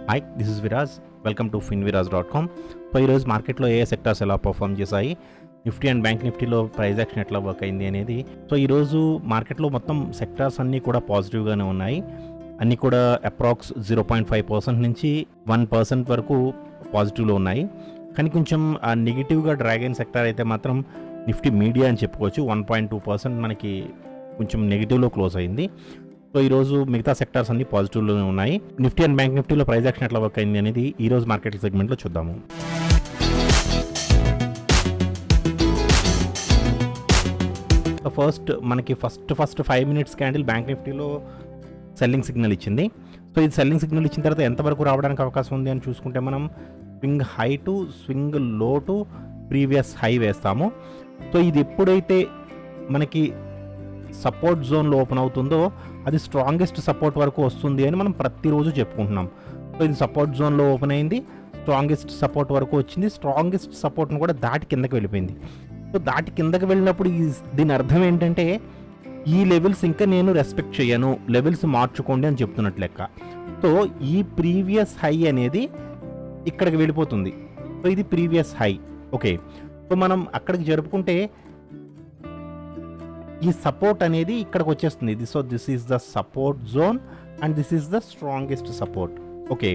hi this is Viraj welcome to Finviraj dot com so ఈరోజు మార్కెట్లో ఏ సెక్టార్స్ ఎలా పర్ఫామ్ చేశాయి నిఫ్టీ అండ్ బ్యాంక్ నిఫ్టీలో ప్రైస్ యాక్షన్ ఎట్లా వర్క్ అయింది అనేది సో ఈరోజు మార్కెట్లో మొత్తం సెక్టార్స్ అన్నీ కూడా పాజిటివ్గానే ఉన్నాయి అన్నీ కూడా approx zero point five percent నుంచి వన్ పర్సెంట్ వరకు పాజిటివ్లో ఉన్నాయి కానీ కొంచెం ఆ నెగిటివ్గా డ్రాగన్ సెక్టార్ అయితే మాత్రం నిఫ్టీ మీడియా అని చెప్పుకోవచ్చు వన్ పాయింట్ టూ పర్సెంట్ మనకి కొంచెం నెగిటివ్లో క్లోజ్ అయింది సో ఈరోజు మిగతా సెక్టార్స్ అన్ని పాజిటివ్లోనే ఉన్నాయి నిఫ్టీ అండ్ బ్యాంక్ నిఫ్టీలో ప్రైస్ యాక్షన్ ఎట్లా వర్క్ అయింది అనేది ఈ రోజు మార్కెట్ సెగ్మెంట్లో చూద్దాము ఫస్ట్ మనకి first first five minutes candle bank నిఫ్టీలో సెల్లింగ్ సిగ్నల్ ఇచ్చింది సో ఇది సెల్లింగ్ సిగ్నల్ ఇచ్చిన తర్వాత ఎంతవరకు రావడానికి అవకాశం ఉంది అని చూసుకుంటే మనం swing high to swing low to previous high వేస్తాము సో ఇది ఎప్పుడైతే మనకి సపోర్ట్ జోన్లో ఓపెన్ అవుతుందో అది స్ట్రాంగెస్ట్ సపోర్ట్ వరకు వస్తుంది అని మనం ప్రతిరోజు చెప్పుకుంటున్నాం సో ఇది సపోర్ట్ జోన్లో ఓపెన్ అయింది స్ట్రాంగెస్ట్ సపోర్ట్ వరకు వచ్చింది స్ట్రాంగెస్ట్ సపోర్ట్ను కూడా దాటి కిందకి వెళ్ళిపోయింది సో దాటి కిందకి వెళ్ళినప్పుడు ఈ దీని అర్థం ఏంటంటే ఈ లెవెల్స్ ఇంకా నేను రెస్పెక్ట్ చేయను లెవెల్స్ మార్చుకోండి అని చెప్తున్నట్లు లెక్క సో ఈ ప్రీవియస్ హై అనేది ఇక్కడికి వెళ్ళిపోతుంది సో ఇది ప్రీవియస్ హై ఓకే సో మనం అక్కడికి జరుపుకుంటే ఈ సపోర్ట్ అనేది ఇక్కడికి వచ్చేస్తుంది ఇది so this is the support zone and this is the strongest support okay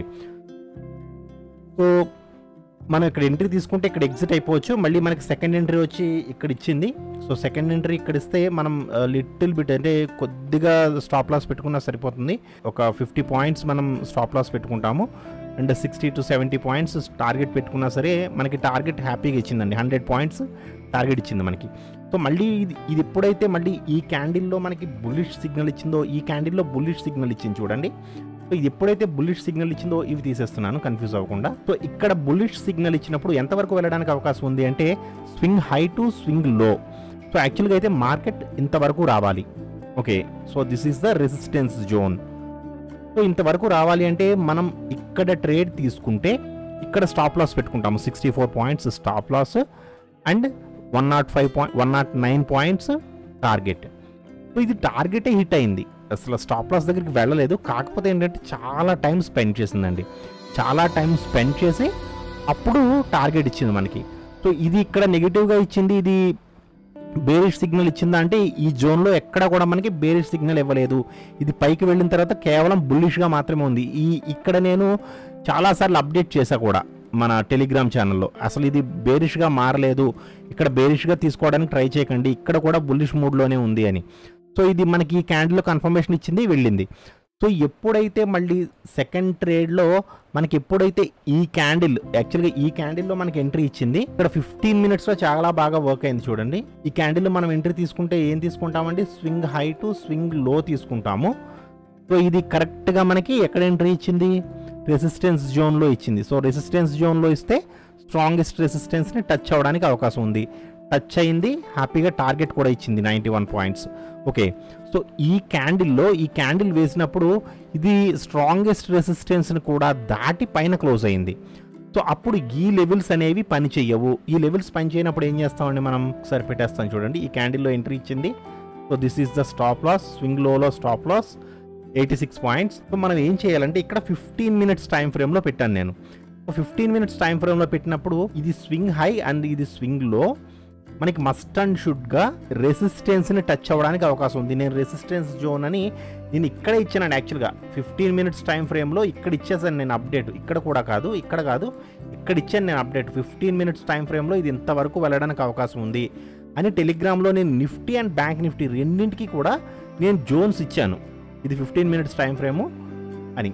so మనం ఇక్కడ ఎంట్రీ తీసుకుంటే ఇక్కడ ఎగ్జిట్ అయిపోవచ్చు మళ్ళీ మనకి సెకండ్ ఎంట్రీ వచ్చి ఇక్కడ ఇచ్చింది సో సెకండ్ ఎంట్రీ ఇక్కడ ఇస్తే మనం లిటిల్ బిట్ అంటే కొద్దిగా స్టాప్ లాస్ పెట్టుకున్నా సరిపోతుంది ఒక ఫిఫ్టీ పాయింట్స్ మనం స్టాప్ లాస్ పెట్టుకుంటాము and sixty to seventy points target పెట్టుకున్నా సరే మనకి టార్గెట్ హ్యాపీగా ఇచ్చిందండి హండ్రెడ్ పాయింట్స్ టార్గెట్ ఇచ్చింది మనకి సో మళ్ళీ ఇది ఇది ఎప్పుడైతే మళ్ళీ ఈ క్యాండిల్లో మనకి బుల్లిష్ సిగ్నల్ ఇచ్చిందో ఈ క్యాండిల్లో బుల్లిష్ సిగ్నల్ ఇచ్చింది చూడండి సో ఇది ఎప్పుడైతే బుల్లిష్ సిగ్నల్ ఇచ్చిందో ఇవి తీసేస్తున్నాను కన్ఫ్యూజ్ అవ్వకుండా సో ఇక్కడ బుల్లిష్ సిగ్నల్ ఇచ్చినప్పుడు ఎంతవరకు వెళ్ళడానికి అవకాశం ఉంది అంటే swing high to swing low so యాక్చువల్గా అయితే మార్కెట్ ఇంతవరకు రావాలి okay so this is the resistance zone so ఇంతవరకు రావాలి అంటే మనం ఇక్కడ ట్రేడ్ తీసుకుంటే ఇక్కడ స్టాప్ లాస్ పెట్టుకుంటాము sixty four points stop loss and one not five point one not nine points target so ఇది టార్గెటే హిట్ అయింది అసలు స్టాప్ లాస్ దగ్గరికి వెళ్ళలేదు కాకపోతే ఏంటంటే చాలా టైం స్పెండ్ చేసిందండి చాలా టైం స్పెండ్ చేసి అప్పుడు టార్గెట్ ఇచ్చింది మనకి సో ఇది ఇక్కడ నెగిటివ్గా ఇచ్చింది ఇది బేరిష్ సిగ్నల్ ఇచ్చిందా అంటే ఈ జోన్లో ఎక్కడ కూడా మనకి బేరిష్ సిగ్నల్ ఇవ్వలేదు ఇది పైకి వెళ్ళిన తర్వాత కేవలం బుల్లిష్గా మాత్రమే ఉంది ఈ ఇక్కడ నేను చాలాసార్లు అప్డేట్ చేశా కూడా మన టెలిగ్రామ్ ఛానల్లో అసలు ఇది బేరిష్గా మారలేదు ఇక్కడ బేరిష్గా తీసుకోవడానికి ట్రై చేయకండి ఇక్కడ కూడా బుల్లిష్ మూడ్లోనే ఉంది అని సో ఇది మనకి ఈ క్యాండిల్లో కన్ఫర్మేషన్ ఇచ్చింది వెళ్ళింది సో ఎప్పుడైతే మళ్ళీ సెకండ్ ట్రేడ్లో మనకి ఎప్పుడైతే ఈ క్యాండిల్ యాక్చువల్గా ఈ క్యాండిల్లో మనకి ఎంట్రీ ఇచ్చింది ఇక్కడ ఫిఫ్టీన్ మినిట్స్లో చాలా బాగా వర్క్ అయింది చూడండి ఈ క్యాండిల్లో మనం ఎంట్రీ తీసుకుంటే ఏం తీసుకుంటామండి స్వింగ్ హై టు స్వింగ్ లో తీసుకుంటాము సో ఇది కరెక్ట్గా మనకి ఎక్కడ ఎంట్రీ ఇచ్చింది రెసిస్టెన్స్ జోన్లో ఇచ్చింది సో రెసిస్టెన్స్ జోన్లో ఇస్తే స్ట్రాంగెస్ట్ రెసిస్టెన్స్ని టచ్ అవ్వడానికి అవకాశం ఉంది టచ్ అయింది హ్యాపీగా టార్గెట్ కూడా ఇచ్చింది ninety one points okay so ఈ క్యాండిల్లో ఈ క్యాండిల్ వేసినప్పుడు ఇది స్ట్రాంగెస్ట్ రెసిస్టెన్స్ని కూడా దాటి పైన క్లోజ్ అయింది సో అప్పుడు ఈ లెవెల్స్ అనేవి పని చెయ్యవు ఈ లెవెల్స్ పని చేయనప్పుడు ఏం చేస్తామండి మనం ఒకసారి పెట్టేస్తాం చూడండి ఈ క్యాండిల్లో ఎంట్రీ ఇచ్చింది so this is the stop loss swing లోలో stop loss eighty six points so మనం ఏం చేయాలంటే ఇక్కడ ఫిఫ్టీన్ మినిట్స్ టైం ఫ్రేమ్లో పెట్టాను నేను ఫిఫ్టీన్ మినిట్స్ టైం ఫ్రేమ్లో పెట్టినప్పుడు ఇది స్వింగ్ హై అండ్ ఇది స్వింగ్ లో మనకి మస్ట్ అండ్ షుడ్గా రెసిస్టెన్స్ని టచ్ అవ్వడానికి అవకాశం ఉంది నేను రెసిస్టెన్స్ జోన్ అని నేను ఇక్కడ ఇచ్చాను యాక్చువల్గా ఫిఫ్టీన్ మినిట్స్ టైం ఫ్రేమ్లో ఇక్కడ ఇచ్చేసాను నేను అప్డేట్ ఇక్కడ కూడా కాదు ఇక్కడ కాదు ఇక్కడ ఇచ్చాను నేను అప్డేట్ ఫిఫ్టీన్ మినిట్స్ టైం ఫ్రేమ్లో ఇది ఇంతవరకు వెళ్ళడానికి అవకాశం ఉంది అని టెలిగ్రామ్లో నేను నిఫ్టీ అండ్ బ్యాంక్ నిఫ్టీ రెండింటికి కూడా నేను జోన్స్ ఇచ్చాను ఇది ఫిఫ్టీన్ మినిట్స్ టైం ఫ్రేము అని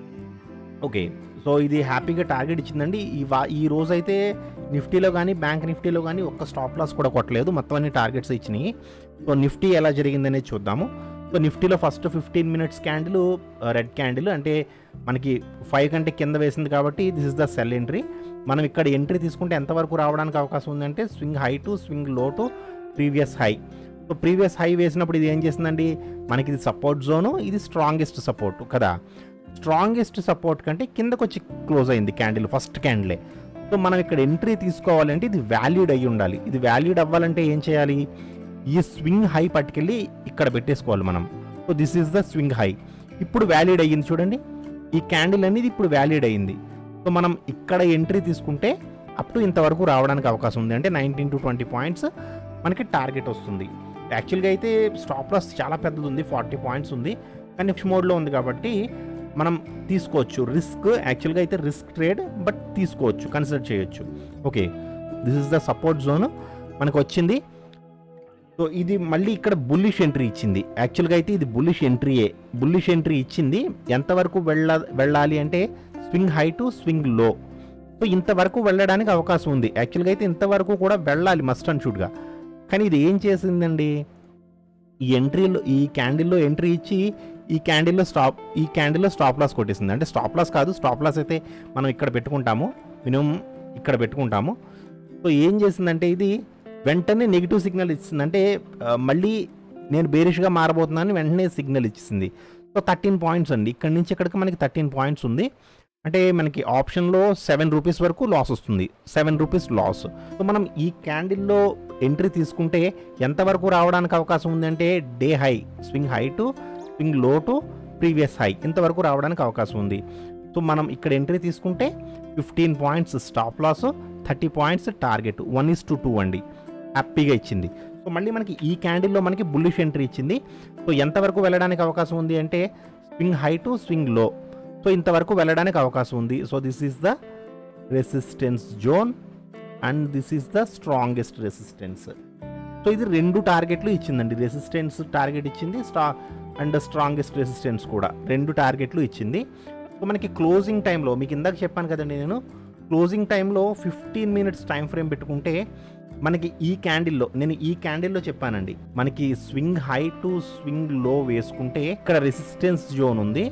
ఓకే సో ఇది హ్యాపీగా టార్గెట్ ఇచ్చిందండి ఈ వా ఈ రోజైతే నిఫ్టీలో కానీ బ్యాంక్ నిఫ్టీలో కానీ ఒక్క స్టాప్ లాస్ కూడా కొట్టలేదు మొత్తం అన్ని టార్గెట్స్ ఇచ్చినాయి సో నిఫ్టీ ఎలా జరిగిందనేది చూద్దాము సో నిఫ్టీలో first fifteen minutes candle red candle అంటే మనకి ఫైవ్ కంటే కింద వేసింది కాబట్టి this is the sell entry మనం ఇక్కడ ఎంట్రీ తీసుకుంటే ఎంతవరకు రావడానికి అవకాశం ఉందంటే swing high to swing low to previous high so previous high వేసినప్పుడు ఇది ఏం చేసిందండి మనకి ఇది సపోర్ట్ జోను ఇది స్ట్రాంగెస్ట్ సపోర్ట్ కదా స్ట్రాంగెస్ట్ సపోర్ట్ కంటే కిందకు వచ్చి క్లోజ్ అయింది క్యాండిల్ ఫస్ట్ క్యాండిలే సో మనం ఇక్కడ ఎంట్రీ తీసుకోవాలంటే ఇది వాల్యూడ్ అయ్యి ఉండాలి ఇది వాల్యూడ్ అవ్వాలంటే ఏం చేయాలి ఈ స్వింగ్ హై పట్టుకెళ్ళి ఇక్కడ పెట్టేసుకోవాలి మనం so this is the swing high ఇప్పుడు వ్యాలిడ్ అయ్యింది చూడండి ఈ క్యాండిల్ అనేది ఇప్పుడు వ్యాలిడ్ అయింది సో మనం ఇక్కడ ఎంట్రీ తీసుకుంటే అప్ టు ఇంతవరకు రావడానికి అవకాశం ఉంది అంటే నైన్టీన్ టు ట్వంటీ పాయింట్స్ మనకి టార్గెట్ వస్తుంది యాక్చువల్గా అయితే స్టాప్ లాస్ చాలా పెద్దది ఉంది ఫార్టీ పాయింట్స్ ఉంది కానీ ఫిష్ మోడ్లో ఉంది కాబట్టి మనం తీసుకోవచ్చు రిస్క్ యాక్చువల్గా అయితే రిస్క్ ట్రేడ్ బట్ తీసుకోవచ్చు కన్సిడర్ చేయొచ్చు okay this is the support zone మనకు వచ్చింది సో ఇది మళ్ళీ ఇక్కడ బుల్లిష్ ఎంట్రీ ఇచ్చింది యాక్చువల్గా అయితే ఇది బుల్లిష్ ఎంట్రీయే బుల్లిష్ ఎంట్రీ ఇచ్చింది ఎంతవరకు వెళ్ళ వెళ్ళాలి అంటే swing high to swing low so ఇంతవరకు వెళ్ళడానికి అవకాశం ఉంది యాక్చువల్గా అయితే ఇంతవరకు కూడా వెళ్ళాలి మస్ట్ అండ్ షుడ్గా కానీ ఇది ఏం చేసిందండి ఈ ఎంట్రీలో ఈ క్యాండిల్లో ఎంట్రీ ఇచ్చి ఈ క్యాండిల్లో స్టాప్ ఈ క్యాండిల్లో స్టాప్ లాస్ కొట్టేసింది అంటే స్టాప్ లాస్ కాదు స్టాప్ లాస్ అయితే మనం ఇక్కడ పెట్టుకుంటాము మినిమం ఇక్కడ పెట్టుకుంటాము సో ఏం చేసిందంటే ఇది వెంటనే నెగిటివ్ సిగ్నల్ ఇచ్చింది అంటే ఆ, మళ్ళీ నేను బేరిష్గా మారబోతున్నాను వెంటనే సిగ్నల్ ఇచ్చింది సో థర్టీన్ పాయింట్స్ అండి ఇక్కడ నుంచి ఇక్కడికి మనకి థర్టీన్ పాయింట్స్ ఉంది అంటే మనకి ఆప్షన్లో సెవెన్ రూపీస్ వరకు లాస్ వస్తుంది సెవెన్ రూపీస్ లాస్ సో మనం ఈ క్యాండిల్లో ఎంట్రీ తీసుకుంటే ఎంతవరకు రావడానికి అవకాశం ఉందంటే day high swing high to swing low to previous high ఇంతవరకు రావడానికి అవకాశం ఉంది సో మనం ఇక్కడ ఎంట్రీ తీసుకుంటే fifteen points stop loss thirty points target one is to two అండి హ్యాపీగా ఇచ్చింది సో మళ్ళీ మనకి ఈ క్యాండిల్లో మనకి బుల్లిష్ ఎంట్రీ ఇచ్చింది సో ఎంతవరకు వెళ్ళడానికి అవకాశం ఉంది అంటే swing high to swing low so ఇంతవరకు వెళ్ళడానికి అవకాశం ఉంది so this is the resistance zone and this is the strongest resistance so ఇది రెండు టార్గెట్లు ఇచ్చిందండి రెసిస్టెన్స్ టార్గెట్ ఇచ్చింది స్టా అండ్ స్ట్రాంగెస్ట్ రెసిస్టెన్స్ కూడా రెండు టార్గెట్లు ఇచ్చింది సో మనకి క్లోజింగ్ టైంలో మీకు ఇందాక చెప్పాను కదండి నేను క్లోజింగ్ టైంలో ఫిఫ్టీన్ మినిట్స్ టైం ఫ్రేమ్ పెట్టుకుంటే మనకి ఈ క్యాండిల్లో నేను ఈ క్యాండిల్లో చెప్పానండి మనకి స్వింగ్ హై టు స్వింగ్ లో వేసుకుంటే ఇక్కడ రెసిస్టెన్స్ జోన్ ఉంది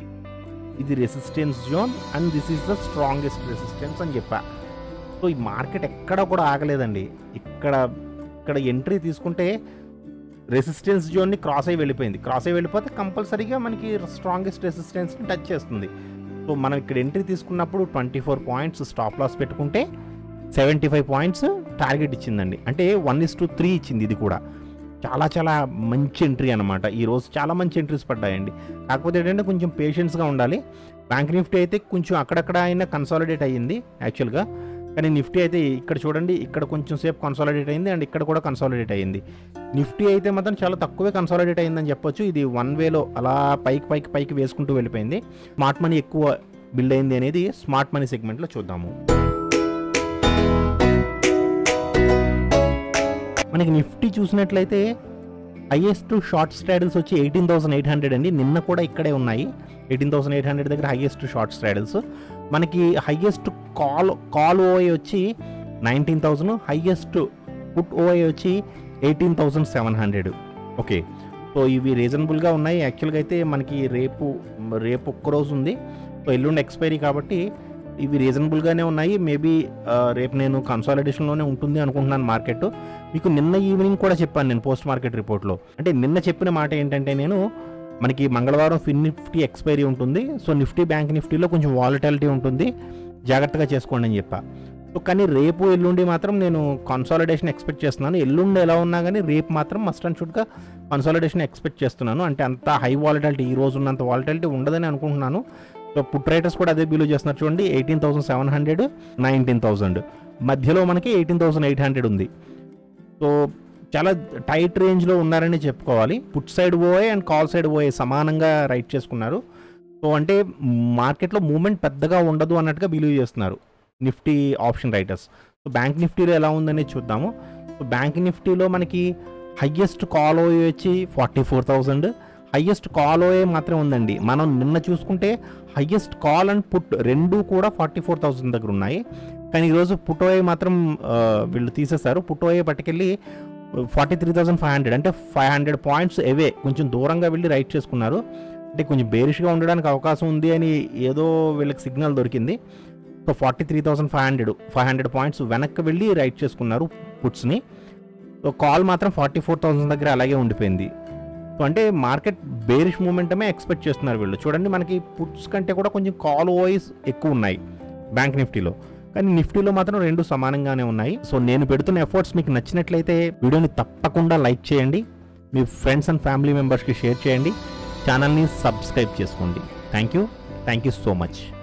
ఇది resistance zone and this is the strongest resistance అని చెప్పా సో ఈ మార్కెట్ ఎక్కడ కూడా ఆగలేదండి ఇక్కడ ఇక్కడ ఎంట్రీ తీసుకుంటే రెసిస్టెన్స్ జోన్ని క్రాస్ అయ్యి వెళ్ళిపోయింది క్రాస్ అయ్యి వెళ్ళిపోతే కంపల్సరీగా మనకి స్ట్రాంగెస్ట్ రెసిస్టెన్స్ని టచ్ చేస్తుంది సో మనం ఇక్కడ ఎంట్రీ తీసుకున్నప్పుడు twenty four points stop loss పెట్టుకుంటే సెవెంటీ ఫైవ్ పాయింట్స్ టార్గెట్ ఇచ్చిందండి అంటే వన్ ఇస్ టు త్రీ ఇచ్చింది ఇది కూడా చాలా చాలా మంచి ఎంట్రీ అనమాట ఈరోజు చాలా మంచి ఎంట్రీస్ పడ్డాయండి కాకపోతే ఏంటంటే కొంచెం పేషెన్స్గా ఉండాలి బ్యాంక్ నిఫ్టీ అయితే కొంచెం అక్కడక్కడ అయినా కన్సాలిడేట్ అయ్యింది యాక్చువల్గా కానీ నిఫ్టీ అయితే ఇక్కడ చూడండి ఇక్కడ కొంచెం సేపు కన్సాలిడేట్ అయింది అండ్ ఇక్కడ కూడా కన్సాలిడేట్ అయ్యింది నిఫ్టీ అయితే మాత్రం చాలా తక్కువే కన్సాలిడేట్ అయిందని చెప్పొచ్చు ఇది వన్ వేలో అలా పైకి పైకి పైకి వేసుకుంటూ వెళ్ళిపోయింది స్మార్ట్ మనీ ఎక్కువ బిల్డ్ అయింది అనేది స్మార్ట్ మనీ సెగ్మెంట్లో చూద్దాము మనకి నిఫ్టీ చూసినట్లయితే హైయెస్ట్ షార్ట్ స్ట్రాడల్స్ వచ్చి ఎయిటీన్ థౌసండ్ ఎయిట్ హండ్రెడ్ అండి నిన్న కూడా ఇక్కడే ఉన్నాయి ఎయిటీన్ థౌసండ్ ఎయిట్ హండ్రెడ్ దగ్గర హైయెస్ట్ షార్ట్ స్ట్రాడల్స్ మనకి హైయెస్ట్ కాల్ కాల్ ఓఐ వచ్చి nineteen thousand highest put OI వచ్చి eighteen thousand seven hundred okay so ఇవి రీజనబుల్గా ఉన్నాయి యాక్చువల్గా అయితే మనకి రేపు రేపు ఒక్కరోజు ఉంది సో ఎల్లుండి ఎక్స్పైరీ కాబట్టి ఇవి రీజనబుల్గానే ఉన్నాయి మేబీ రేపు నేను కన్సాలిడేషన్లోనే ఉంటుంది అనుకుంటున్నాను మార్కెట్ మీకు నిన్న ఈవినింగ్ కూడా చెప్పాను నేను పోస్ట్ మార్కెట్ రిపోర్ట్లో అంటే నిన్న చెప్పిన మాట ఏంటంటే నేను మనకి మంగళవారం ఫిన్ నిఫ్టీ ఎక్స్పైరీ ఉంటుంది సో నిఫ్టీ బ్యాంక్ నిఫ్టీలో కొంచెం వాలటాలిటీ ఉంటుంది జాగ్రత్తగా చేసుకోండి అని చెప్పా సో కానీ రేపు ఎల్లుండి మాత్రం నేను కన్సాలిడేషన్ ఎక్స్పెక్ట్ చేస్తున్నాను ఎల్లుండి ఎలా ఉన్నా కానీ రేపు మాత్రం మస్ట్ అండ్ షుడ్గా కన్సాలిడేషన్ ఎక్స్పెక్ట్ చేస్తున్నాను అంటే అంత హై వాలటాలిటీ ఈ రోజు ఉన్నంత వాలటాలిటీ ఉండదని అనుకుంటున్నాను సో పుట్ రైటర్స్ కూడా అదే బిలో చేస్తున్నారు చూడండి eighteen thousand seven hundred nineteen thousand మధ్యలో మనకి ఎయిటీన్ థౌసండ్ ఎయిట్ హండ్రెడ్ ఉంది సో చాలా టైట్ రేంజ్లో ఉన్నారని చెప్పుకోవాలి put side OI and call side OI సమానంగా రైట్ చేసుకున్నారు సో అంటే మార్కెట్లో మూమెంట్ పెద్దగా ఉండదు అన్నట్టుగా బిలీవ్ చేస్తున్నారు Nifty option writers so bank నిఫ్టీలో ఎలా ఉందనేది చూద్దాము సో బ్యాంక్ నిఫ్టీలో మనకి హయ్యెస్ట్ కాల్ ఓఏ వచ్చి forty four thousand highest call OI మాత్రం ఉందండి మనం నిన్న చూసుకుంటే హయ్యెస్ట్ కాల్ అండ్ పుట్ రెండు కూడా ఫార్టీ ఫోర్ థౌజండ్ దగ్గర ఉన్నాయి కానీ ఈరోజు పుట్ ఓఏ మాత్రం ఆ, వీళ్ళు తీసేశారు పుట్ ఓఏ పట్టుకెళ్ళి forty three thousand five hundred అంటే ఫైవ్ హండ్రెడ్ పాయింట్స్ ఎవే కొంచెం దూరంగా వెళ్ళి రైట్ చేసుకున్నారు అంటే కొంచెం బేరిష్గా ఉండడానికి అవకాశం ఉంది అని ఏదో వీళ్ళకి సిగ్నల్ దొరికింది so forty three thousand five hundred five hundred points వెనక్కి వెళ్ళి రైట్ చేసుకున్నారు పుట్స్ని సో కాల్ మాత్రం ఫార్టీ ఫోర్ థౌసండ్ దగ్గర అలాగే ఉండిపోయింది సో అంటే మార్కెట్ బేరిష్ మూమెంటమే ఎక్స్పెక్ట్ చేస్తున్నారు వీళ్ళు చూడండి మనకి పుట్స్ కంటే కూడా కొంచెం కాల్ ఓయిస్ ఎక్కువ ఉన్నాయి బ్యాంక్ నిఫ్టీలో కానీ నిఫ్టీలో మాత్రం రెండు సమానంగానే ఉన్నాయి సో నేను పెడుతున్న ఎఫర్ట్స్ మీకు నచ్చినట్లయితే వీడియోని తప్పకుండా లైక్ చేయండి మీ ఫ్రెండ్స్ అండ్ ఫ్యామిలీ మెంబర్స్కి షేర్ చేయండి ఛానల్ని సబ్స్క్రైబ్ చేసుకోండి thank you thank you so much